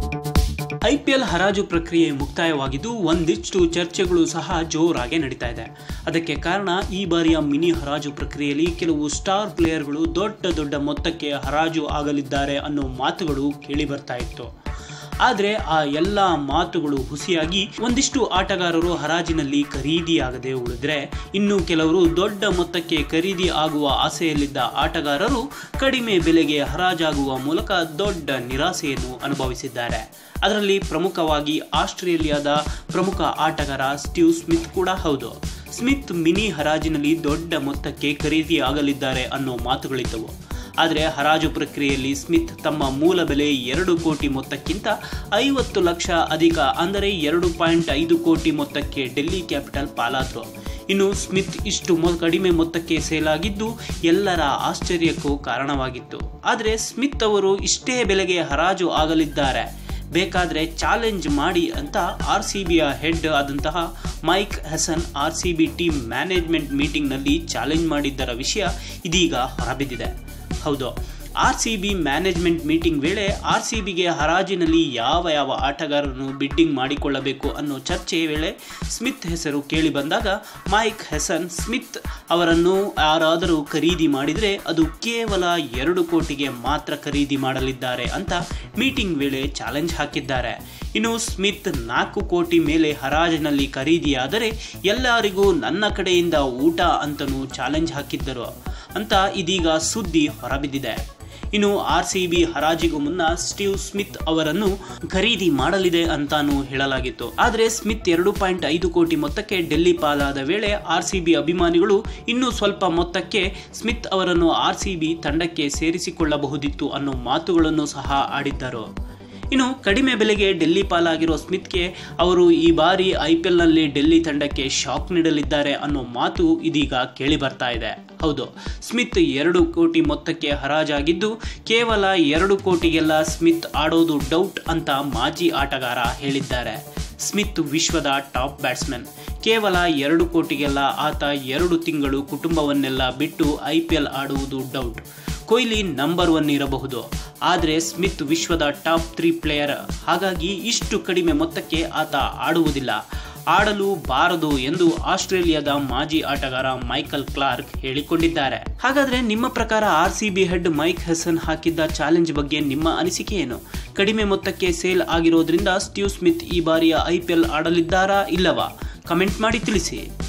IPL ಹರಾಜು ಪ್ರಕ್ರಿಯೆ ಮುಕ್ತಾಯವಾಗಿದ್ದು ಒಂದಿಷ್ಟು ಚರ್ಚೆಗಳು ಸಹ ಜೋರಾಗಿ ನಡೀತಾ ಇದೆ ಅದಕ್ಕೆ ಕಾರಣ ಈ ಬಾರಿಯ ಮಿನಿ ಹರಾಜು ಪ್ರಕ್ರಿಯೆಯಲ್ಲಿ ಕೆಲವು ಸ್ಟಾರ್ ಪ್ಲೇಯರ್ಗಳು ದೊಡ್ಡ ದೊಡ್ಡ ಮೊತ್ತಕ್ಕೆ ಹರಾಜು ಆಗಲಿದ್ದಾರೆ ಅನ್ನೋ ಮಾತುಗಳು ಕೇಳಿ ಬರ್ತಾ ಇತ್ತು ಆದರೆ ಆ ಎಲ್ಲ ಮಾತುಗಳು ಹುಸಿಯಾಗಿ ಒಂದಿಷ್ಟು ಆಟಗಾರರು ಹರಾಜಿನಲ್ಲಿ ಖರೀದಿಯಾಗದೆ ಉಳಿದ್ರೆ ಇನ್ನು ಕೆಲವರು ದೊಡ್ಡ ಮೊತ್ತಕ್ಕೆ ಖರೀದಿ ಆಗುವ ಆಸೆಯಲ್ಲಿದ್ದ ಆಟಗಾರರು ಕಡಿಮೆ ಬೆಲೆಗೆ ಹರಾಜಾಗುವ ಮೂಲಕ ದೊಡ್ಡ ನಿರಾಸೆಯನ್ನು ಅನುಭವಿಸಿದ್ದಾರೆ ಅದರಲ್ಲಿ ಪ್ರಮುಖವಾಗಿ ಆಸ್ಟ್ರೇಲಿಯಾದ ಪ್ರಮುಖ ಆಟಗಾರ ಸ್ಟೀವ್ ಸ್ಮಿತ್ ಕೂಡ ಹೌದು ಸ್ಮಿತ್ ಮಿನಿ ಹರಾಜಿನಲ್ಲಿ ದೊಡ್ಡ ಮೊತ್ತಕ್ಕೆ ಖರೀದಿ ಆಗಲಿದ್ದಾರೆ ಅನ್ನೋ ಮಾತುಗಳಿದ್ದವು ಆದರೆ ಹರಾಜು ಪ್ರಕ್ರಿಯೆಯಲ್ಲಿ ಸ್ಮಿತ್ ತಮ್ಮ ಮೂಲ ಬೆಲೆ ಎರಡು ಕೋಟಿ ಮೊತ್ತಕ್ಕಿಂತ ಐವತ್ತು ಲಕ್ಷ ಅಧಿಕ ಅಂದರೆ ಎರಡು ಪಾಯಿಂಟ್ ಐದು ಕೋಟಿ ಮೊತ್ತಕ್ಕೆ ಡೆಲ್ಲಿ ಕ್ಯಾಪಿಟಲ್ ಪಾಲಾದ್ರು ಇನ್ನು ಸ್ಮಿತ್ ಇಷ್ಟು ಮೊ ಕಡಿಮೆ ಮೊತ್ತಕ್ಕೆ ಸೇಲಾಗಿದ್ದು ಎಲ್ಲರ ಆಶ್ಚರ್ಯಕ್ಕೂ ಕಾರಣವಾಗಿತ್ತು ಆದರೆ ಸ್ಮಿತ್ ಅವರು ಇಷ್ಟೇ ಬೆಲೆಗೆ ಹರಾಜು ಆಗಲಿದ್ದಾರೆ ಬೇಕಾದರೆ ಚಾಲೆಂಜ್ ಮಾಡಿ ಅಂತ ಆರ್ ಸಿ ಬಿಯ ಹೆಡ್ ಆದಂತಹ Mike Hesson R C B team management ಮೀಟಿಂಗ್ನಲ್ಲಿ ಚಾಲೆಂಜ್ ಮಾಡಿದ್ದರ ವಿಷಯ ಇದೀಗ ಹೊರಬಿದ್ದಿದೆ ಹೌದು R C B management meeting ವೇಳೆ ಆರ್ ಸಿ ಬಿಗೆ ಹರಾಜಿನಲ್ಲಿ ಯಾವ ಯಾವ ಆಟಗಾರರನ್ನು ಬಿಡ್ಡಿಂಗ್ ಮಾಡಿಕೊಳ್ಳಬೇಕು ಅನ್ನೋ ಚರ್ಚೆಯ ವೇಳೆ ಸ್ಮಿತ್ ಹೆಸರು ಕೇಳಿ ಬಂದಾಗ ಮೈಕ್ ಹೆಸನ್ ಸ್ಮಿತ್ ಅವರನ್ನು ಯಾರಾದರೂ ಖರೀದಿ ಮಾಡಿದರೆ ಅದು ಕೇವಲ ಎರಡು ಕೋಟಿಗೆ ಮಾತ್ರ ಖರೀದಿ ಮಾಡಲಿದ್ದಾರೆ ಅಂತ ಮೀಟಿಂಗ್ ವೇಳೆ ಚಾಲೆಂಜ್ ಹಾಕಿದ್ದಾರೆ ಇನ್ನು ಸ್ಮಿತ್ ನಾಲ್ಕು ಕೋಟಿ ಮೇಲೆ ಹರಾಜಿನಲ್ಲಿ ಖರೀದಿಯಾದರೆ ಎಲ್ಲರಿಗೂ ನನ್ನ ಕಡೆಯಿಂದ ಊಟ ಅಂತಲೂ ಚಾಲೆಂಜ್ ಹಾಕಿದ್ದರು ಅಂತ ಇದೀಗ ಸುದ್ದಿ ಹೊರಬಿದ್ದಿದೆ ಇನ್ನು ಆರ್ ಸಿ ಬಿ ಹರಾಜಿಗೂ ಮುನ್ನ ಸ್ಟೀವ್ ಸ್ಮಿತ್ ಅವರನ್ನು ಖರೀದಿ ಮಾಡಲಿದೆ ಅಂತಾನೂ ಹೇಳಲಾಗಿತ್ತು ಆದರೆ ಸ್ಮಿತ್ ಎರಡು ಪಾಯಿಂಟ್ ಐದು ಕೋಟಿ ಮೊತ್ತಕ್ಕೆ ಡೆಲ್ಲಿ ಪಾಲಾದ ವೇಳೆ ಆರ್ ಸಿ ಬಿ ಅಭಿಮಾನಿಗಳು ಇನ್ನೂ ಸ್ವಲ್ಪ ಮೊತ್ತಕ್ಕೆ ಸ್ಮಿತ್ ಅವರನ್ನು ಆರ್ ಸಿ ಬಿ ತಂಡಕ್ಕೆ ಸೇರಿಸಿಕೊಳ್ಳಬಹುದಿತ್ತು ಅನ್ನೋ ಮಾತುಗಳನ್ನು ಸಹ ಆಡಿದ್ದರು ಇನ್ನು ಕಡಿಮೆ ಬೆಲೆಗೆ ಡೆಲ್ಲಿ ಪಾಲಾಗಿರೋ ಸ್ಮಿತ್ಗೆ ಅವರು ಈ ಬಾರಿ ಐ ಪಿ ಎಲ್ನಲ್ಲಿ ಡೆಲ್ಲಿ ತಂಡಕ್ಕೆ ಶಾಕ್ ನೀಡಲಿದ್ದಾರೆ ಅನ್ನೋ ಮಾತು ಇದೀಗ ಕೇಳಿ ಬರ್ತಾ ಇದೆ ಹೌದು ಸ್ಮಿತ್ ಎರಡು ಕೋಟಿ ಮೊತ್ತಕ್ಕೆ ಹರಾಜಾಗಿದ್ದು ಕೇವಲ ಎರಡು ಕೋಟಿಗೆಲ್ಲ ಸ್ಮಿತ್ ಆಡೋದು ಡೌಟ್ ಅಂತ ಮಾಜಿ ಆಟಗಾರ ಹೇಳಿದ್ದಾರೆ ಸ್ಮಿತ್ ವಿಶ್ವದ ಟಾಪ್ ಬ್ಯಾಟ್ಸ್ಮನ್ ಕೇವಲ ಎರಡು ಕೋಟಿಗೆಲ್ಲ ಆತ ಎರಡು ತಿಂಗಳು ಕುಟುಂಬವನ್ನೆಲ್ಲ ಬಿಟ್ಟು ಐ ಪಿ ಎಲ್ ಆಡುವುದು ಡೌಟ್ ಕೊಹ್ಲಿ ನಂಬರ್ ಒನ್ ಇರಬಹುದು ಆದರೆ ಸ್ಮಿತ್ ವಿಶ್ವದ ಟಾಪ್ ತ್ರೀ ಪ್ಲೇಯರ್ ಹಾಗಾಗಿ ಇಷ್ಟು ಕಡಿಮೆ ಮೊತ್ತಕ್ಕೆ ಆತ ಆಡುವುದಿಲ್ಲ ಆಡಲು ಬಾರದು ಎಂದು ಆಸ್ಟ್ರೇಲಿಯಾದ ಮಾಜಿ ಆಟಗಾರ ಮೈಕಲ್ ಕ್ಲಾರ್ಕ್ ಹೇಳಿಕೊಂಡಿದ್ದಾರೆ ಹಾಗಾದ್ರೆ ನಿಮ್ಮ ಪ್ರಕಾರ R C B head Mike Hesson ಹಾಕಿದ್ದ ಚಾಲೆಂಜ್ ಬಗ್ಗೆ ನಿಮ್ಮ ಅನಿಸಿಕೆ ಏನು ಕಡಿಮೆ ಮೊತ್ತಕ್ಕೆ ಸೇಲ್ ಆಗಿರೋದ್ರಿಂದ ಸ್ಟೀವ್ ಸ್ಮಿತ್ ಈ ಬಾರಿಯ ಐ ಪಿ ಎಲ್ ಆಡಲಿದ್ದಾರಾ ಇಲ್ಲವಾ ಕಮೆಂಟ್ ಮಾಡಿ ತಿಳಿಸಿ